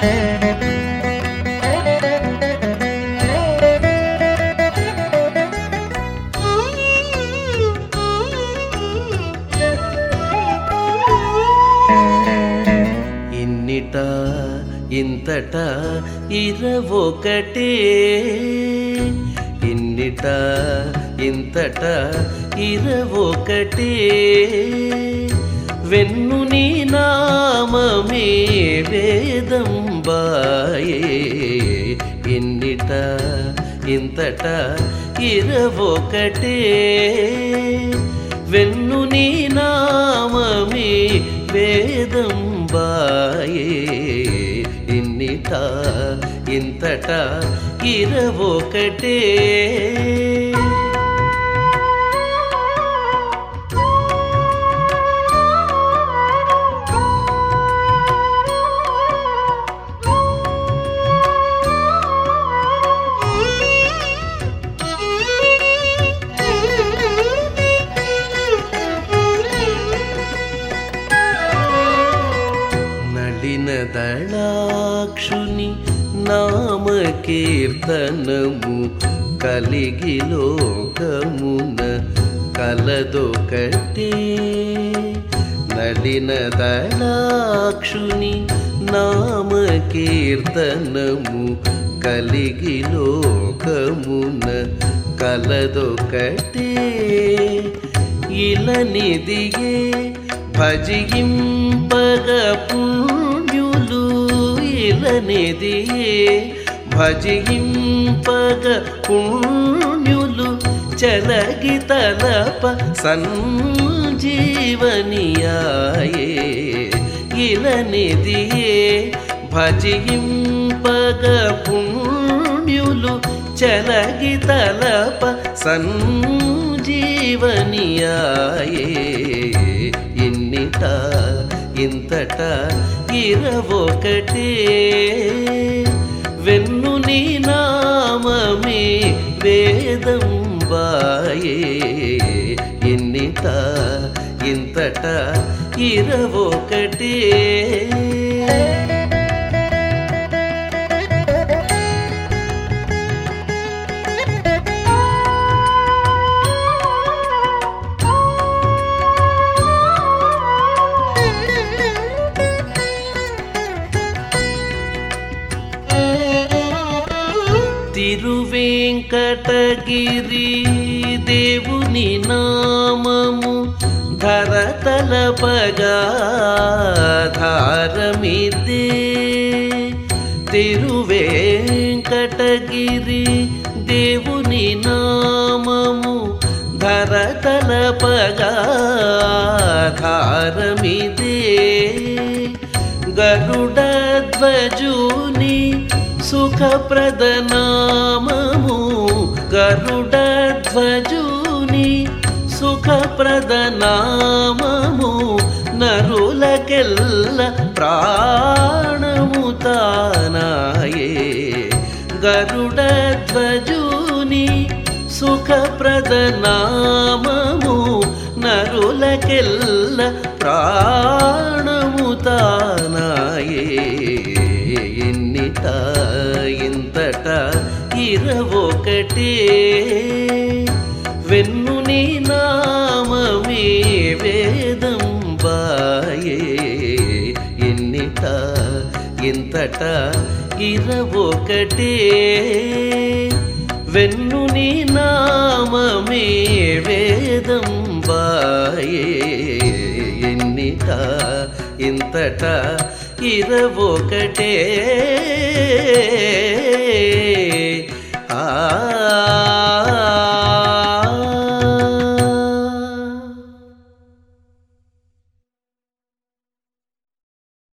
ఇన్నిట ఇంతట ఇరవొకటే ఇన్నిట ఇంతట ఇరవొకటే వెన్ను నీ నామమే వేదం బాయే ఇన్నిట ఇంతట ఇరవొకటే వెన్ను నీ నామమే వేదం బాయే ఇన్నిట ఇంతట ఇరవొకటే నళిన దళాక్షుని నామ కీర్తనము కలిగి లోకమున కలదొకటే నళిన దళాక్షుని నామ కీర్తనము కలిగి లోకమున కలదొకటే ఇలనిదియే భజింపగ పుణ్యులు ఇలనిదియే భజింపగ పుణ్యులు చలగి తలప సంజీవనియాయే ఇలనిదియే భజింపగ పుణ్యులు చలగి తలప సంజీవనియాయే ఇన్నిట ఇంతట ఇరవొకటే వెన్ను నీ నామమే వేదం బాయే ఇన్నిట ఇంతట ఇరవొకటే తిరువేంకటగిరి దేవుని నామము ధరతలపగా ధారమిదే తిరువేంకటగిరి దేవుని నామము ధరతలపగా ధారమిదే గరుడధ్వజుని సుఖప్రదనామము గరుడధ్వజుని సుఖప్రదనామము నరులకెల్ల ప్రాణము తానాయే గరుడధ్వజుని సుఖప్రదనామము నరులకెల్ల ప్రాణము తానాయే ఎన్నిట ఇంతట ఇరవొకటే వెన్ను నీ నామమే వేదం బాయే ఎన్నిట ఇంతట ఇరవొకటే వెన్ను నీ నామమే వేదం బాయే ఎన్నిట ఇంతట ఇరవొకటే ఆ